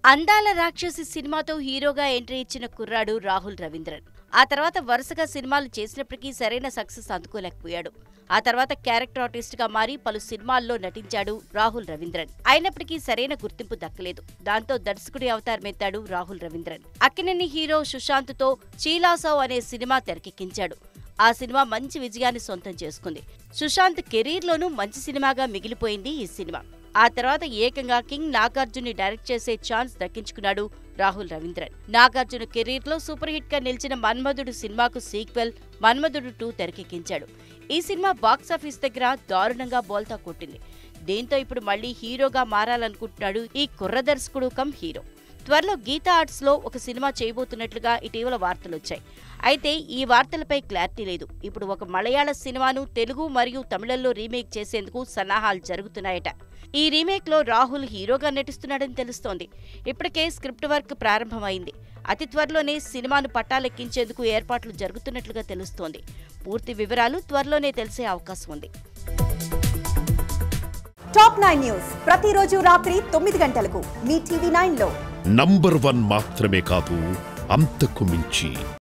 అందాల రాక్షసి సినిమాతో హీరోగా ఎంట్రీ ఇచ్చిన కుర్రాడు రాహుల్ రవీంద్రన్ ఆ తర్వాత వరుసగా సినిమాలు చేసినప్పటికీ సరైన సక్సెస్ అందుకోలేకపోయాడు ఆ తర్వాత క్యారెక్టర్ ఆర్టిస్ట్ గా మారి పలు సినిమాల్లో నటించాడు రాహుల్ రవీంద్రన్ అయినప్పటికీ సరైన గుర్తింపు దక్కలేదు దాంతో దర్శకుడి అవతారమెత్తాడు రాహుల్ రవీంద్రన్ అక్కినేని హీరో సుశాంత్ తో చీలాసవ్ అనే సినిమా తెరకెక్కించాడు ఆ సినిమా మంచి విజయాన్ని సొంతం చేసుకుంది సుశాంత్ కెరీర్లోనూ మంచి సినిమాగా మిగిలిపోయింది ఈ సినిమా ఆ తర్వాత ఏకంగా కింగ్ నాగార్జున్ని డైరెక్ట్ చేసే ఛాన్స్ దక్కించుకున్నాడు రాహుల్ రవీంద్రన్ నాగార్జున కెరీర్ లో సూపర్ హిట్ గా నిలిచిన మన్మధుడు సినిమాకు సీక్వెల్ మన్మధుడు టూ తెరకెక్కించాడు ఈ సినిమా బాక్సాఫీస్ దగ్గర దారుణంగా బోల్తా కొట్టింది దీంతో ఇప్పుడు మళ్ళీ హీరోగా మారాలనుకుంటున్నాడు ఈ కుర్ర దర్శకుడు కమ్ హీరో త్వరలో గీతా ఆర్ట్స్ లో ఒక సినిమా చేయబోతున్నట్లుగా ఇటీవల వార్తలొచ్చాయి అయితే ఈ వార్తలపై క్లారిటీ లేదు ఇప్పుడు ఒక మలయాళ సినిమాను తెలుగు మరియు తమిళంలో రీమేక్ చేసేందుకు సన్నాహాలు జరుగుతున్నాయట ఈ రీమేక్ లో రాహుల్ హీరోగా నటిస్తున్నాడని తెలుస్తోంది ఇప్పటికే స్క్రిప్ట్ వర్క్ ప్రారంభమైంది అతి త్వరలోనే సినిమాను పట్టాలెక్కించేందుకు ఏర్పాట్లు జరుగుతున్నట్లుగా తెలుస్తోంది పూర్తి వివరాలు త్వరలోనే తెలిసే అవకాశం ఉంది టాప్ నైన్ న్యూస్ ప్రతిరోజు రాత్రి తొమ్మిది గంటలకు మీ టీవీ నైన్ లో నంబర్ వన్ మాత్రమే కాదు అంతకు మించి